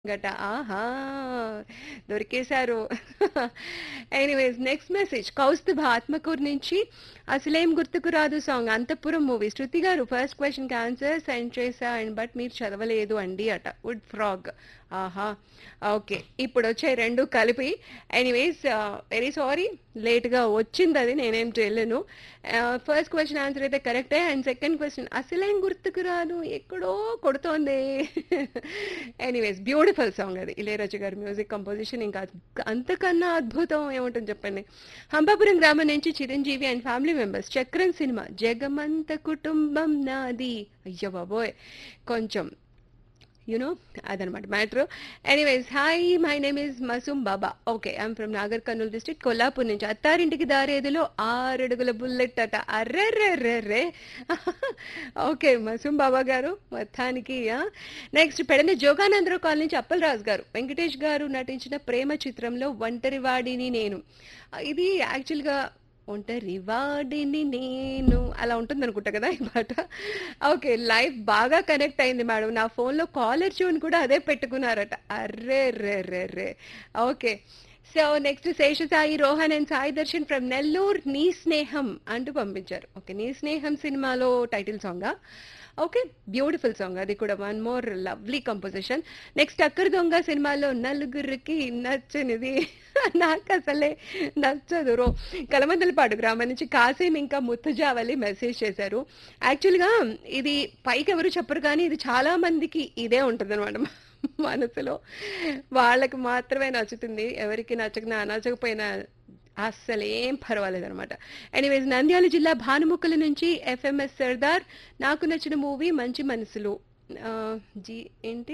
గట ఆహా! దొరికేశారు. Anyways next message Kaustubha Atmakur నుంచి అసలేం గుర్తుకు రాదు song Antahpuram movie. Shruti garu first క్వెషన్‌కి ఆన్సర్ సెండ్ చేశా అండ్ బట్ మీరు చదవలేదు అండి అట. Wood frog. ఆహా! ఓకే. ఇప్పుడొచ్చాయి 2 కలిపి. ఎనీవేస్ ఆహ్, వెరీ సారీ లేట్‌గా వచ్చిందది నేనేం చేయలేను. ఆహ్, ఫస్ట్ క్వెషన్ ఆన్సర్ అయితే కరెక్టే. అండ్ సెకండ్ క్వెషన్ అసలేం గుర్తుకు రాదు ఎక్కడో కొడుతోందే. ఎనీవేస్ బ్యూటిఫుల్ సాంగ్ అది. ఇళయరాజా గారి మ్యూజిక్ కంపోజిషన్ ఇంకా అద్ అంతకన్నా అద్భుతం ఏముంటుంది చెప్పండి. హంపాపురం గ్రామం నుంచి Chiranjeevi and family members 'Chakram' cinema 'Jagamantha Kutumbam Naadi' అయ్య బాబోయ్! కొంచెం యూ నో అదనమాట matter. Anyways hi my name is Masoom Baba. Okay. I'm from Nagar Kurnool district Kollapur నుంచి. అత్తారింటికి దారేదిలో 6 అడుగుల బుల్లెట్ అట. అర్రెర్రెర్రెర్రే! ఓకే. మసూమ్ బాబా గారు మొత్తానికి ఆ! నెక్స్ట్ పెడన జోగానందరావు కాలనీ నుంచి అప్పలరాజు గారు. వెంకటేష్ గారు నటించిన ప్రేమ చిత్రంలో 'ఒంటరివాడిని నేను' ఇది యాక్చువల్‌గా ఒంటరివాడిని నేను అలా ఉంటుందనుకుంటా కదా! ఈ పాట. ఓకే. లైఫ్ బాగా కనెక్ట్ అయింది మేడం. నా ఫోన్‌లో కాలర్ ట్యూన్ కూడా అదే పెట్టుకున్నారట. అర్రెర్రెర్రెర్రే! Okay. So next Seshasai Rohan and Sai Darshan from Nellore 'Nee Sneham' అంటూ పంపించారు. ఓకే. 'నీ స్నేహం' సినిమాలో టైటిల్ సాంగా? ఓకే. బ్యూటిఫుల్ సాంగ్ అది కూడా one more lovely composition. Next 'Akkara Donga' సినిమాలో నలుగురికి నచ్చనిది నాకసలే నచ్చదు రో కలమందలపాడు గ్రామం నుంచి కాసిం ఇంకా ముత్తుజావలి మెసేజ్ చేశారు. యాక్చువల్‌గా ఇది పైకి ఎవరు చెప్పరు కానీ ఇది చాలా మందికి ఇదే ఉంటదనమాట మనసులో. వాళ్ళకి మాత్రమే నచ్చుతుంది. ఎవరికి నచ్చకున్నా నచ్చకపోయినా అస్సలేం పర్వాలేదనమాట. ఎనీవేస్ నంద్యాల జిల్లా భానుముక్కల నుంచి ఎఫ్ఎంఎస్ సర్దార్ నాకు నచ్చిన మూవీ 'మంచి మనసులు' ఆహ్, జీ ఏంటి?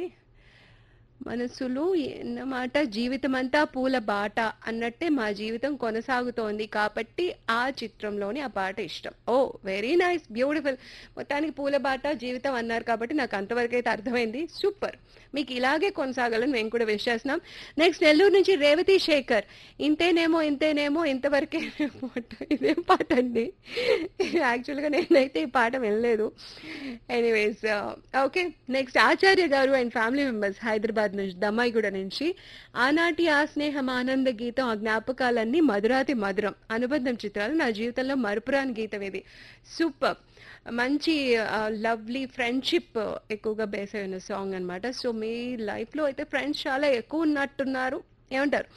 మనసులు ఎన్నమాట జీవితమంతా పూల బాట అన్నట్టే మా జీవితం కొనసాగుతోంది కాబట్టి ఆ చిత్రంలోని ఆ పాట ఇష్టం. ఓహ్! Very nice. బ్యూటిఫుల్. మొత్తానికి పూల బాట జీవితం అన్నారు కాబట్టి నాకు అంతవరకైతే అర్థమైంది. సూపర్. మీకు ఇలాగే కొనసాగాలని మేము కూడా విష్ చేస్తున్నాం. నెక్స్ట్ నెల్లూరు నుంచి రేవతి శేఖర్. ఇంతేనేమో ఇంతేనేమో ఇంతవరకేనేమో అంట. ఇదేం పాటండి? యాక్చువల్‌గా నేనైతే ఈ పాట వినలేదు. Anyways okay. నెక్స్ట్ ఆచార్య గారు అండ్ ఫ్యామిలీ మెంబర్స్ హైదరాబాద్ నుంచి దమ్మాయిగూడ నుంచి ఆనాటి ఆ స్నేహం ఆనంద గీతం ఆ జ్ఞాపకాలన్నీ మధురాతి మధురం. అనుబంధం చిత్రాలు నా జీవితంలో మరపురాని గీతం ఇది. సూపర్. మంచి ఆహ్, లవ్లీ ఫ్రెండ్‌షిప్ ఎక్కువగా బేస్ అయి ఉన్న సాంగ్ అనమాట. సో మీ లైఫ్‌లో అయితే ఫ్రెండ్స్ చాలా ఎక్కువ ఉన్నట్టున్నారు. ఏమంటారు?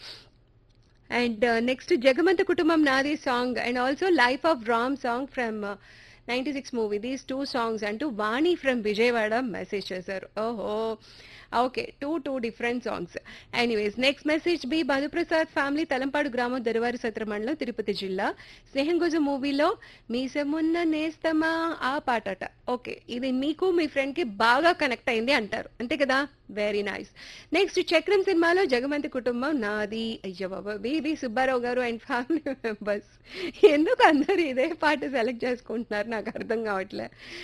And next 'Jagamantha Kutumbam Naadi' song and also 'life of Ram' song from 96 movie. These 2 songs అంటూ వాణి ఫ్రమ్ విజయవాడ మెసేజ్ చేశారు. ఓహో! Okay. 2, 2 different songs. Anyways next message B Madhuprasad family Talampadu గ్రామం దొరవారి సత్ర మండలం తిరుపతి జిల్లా. 'స్నేహం కోసం' మూవీలో మీసమున్న నేస్తమా ఆ పాటట. ఓకే. ఇది మీకు మీ ఫ్రెండ్‌కి బాగా కనెక్ట్ అయింది అంటారు. అంతే కదా! Very nice. నెక్స్ట్ 'చక్రం' సినిమాలో 'జగమంతి కుటుంబం నాది' అయ్య బాబోయ్! బీబీ సుబ్బారావు గారు అండ్ ఫ్యామిలీ మెంబర్స్ ఎందుకు అందరూ ఇదే పాట సెలెక్ట్ చేసుకుంటున్నారు నాకు అర్థం కావట్లే.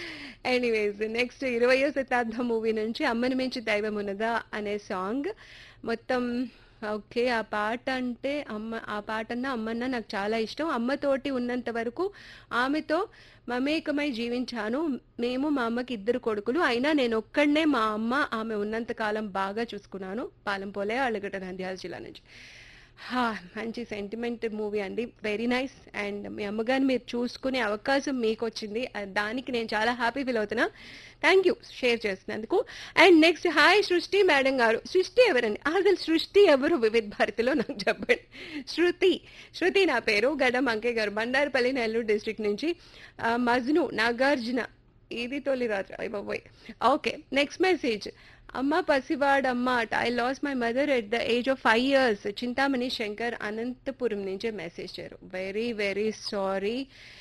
ఎనీవేస్ నెక్స్ట్ 20వ శతాబ్దం మూవీ నుంచి 'అమ్మని మించి దైవం ఉన్నదా' అనే సాంగ్ మొత్తం ఓకే. ఆ పాట అంటే అమ్మ ఆ పాటన్నా అమ్మన్నా నాకు చాలా ఇష్టం. అమ్మతోటి ఉన్నంత వరకు ఆమెతో మమేకమై జీవించాను. మేము మా అమ్మకి ఇద్దరు కొడుకులు. అయినా నేనొక్కడినే మా అమ్మ ఆమె ఉన్నంత కాలం బాగా చూసుకున్నాను. పాలెంపోలే ఆళ్ళగడ్డ నంద్యాల జిల్లా నుంచి. హా! మంచి సెంటిమెంట్ మూవీ అండి. Very nice. అండ్ మీ అమ్మగారిని మీరు చూసుకునే అవకాశం మీకొచ్చింది. ఆహ్, దానికి నేను చాలా హ్యాపీ ఫీల్ అవుతున్నా. థాంక్ యూ షేర్ చేసినందుకు. And next hi Srishti madam garu. Srishti ఎవరండి? అసలు సృష్టి ఎవరు వివిధ భారతిలో నాకు చెప్పండి. శృతి. శృతి నా పేరు. గడ్డం అంకయ్య గారు. బండారుపల్లి నెల్లూరు డిస్ట్రిక్ట్ నుంచి ఆహ్, మజ్ను నాగార్జున ఇది తొలి రాత్రి అయ్య బాబోయ్! ఓకే. నెక్స్ట్ మెసేజ్ అమ్మ పసివాడమ్మ అట. I lost my mother at the age of 5 years. Chintamani Shankar Anantapur నుంచే మెసేజ్ చేశారు. Very very sorry.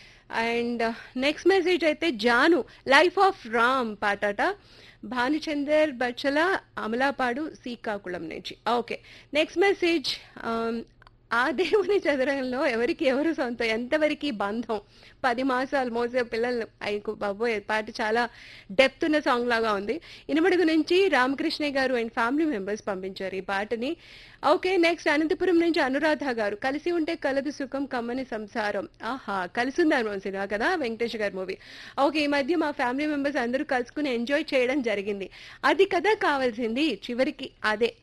And next message అయితే జాను 'లైఫ్ ఆఫ్ రామ్' పాటట. భానుచందర్ బచ్చల అమలాపాడు శ్రీకాకుళం నుంచి. ఓకే. నెక్స్ట్ మెసేజ్ ఆహ్, ఆ దేవుని చదరంగంలో ఎవరికి ఎవరు సొంతం ఎంతవరకి బంధం 10 మాసాలు మోసే పిల్లలు అయ్య బాబోయ్! పాట చాలా డెప్త్ ఉన్న సాంగ్ లాగా ఉంది. ఇనమడుగు నుంచి రామకృష్ణయ్య గారు అండ్ ఫ్యామిలీ మెంబర్స్ పంపించారు ఈ పాటని. ఓకే. నెక్స్ట్ అనంతపురం నుంచి అనురాధ గారు. కలిసి ఉంటే కలదు సుఖం కమ్మని సంసారం. ఆహా! కలిసుందారు సినిమా కదా! వెంకటేష్ గారి మూవీ. ఓకే. ఈ మధ్య మా ఫ్యామిలీ మెంబర్స్ అందరూ కలుసుకొని ఎంజాయ్ చేయడం జరిగింది. అది కదా కావాల్సింది. చివరికి అదే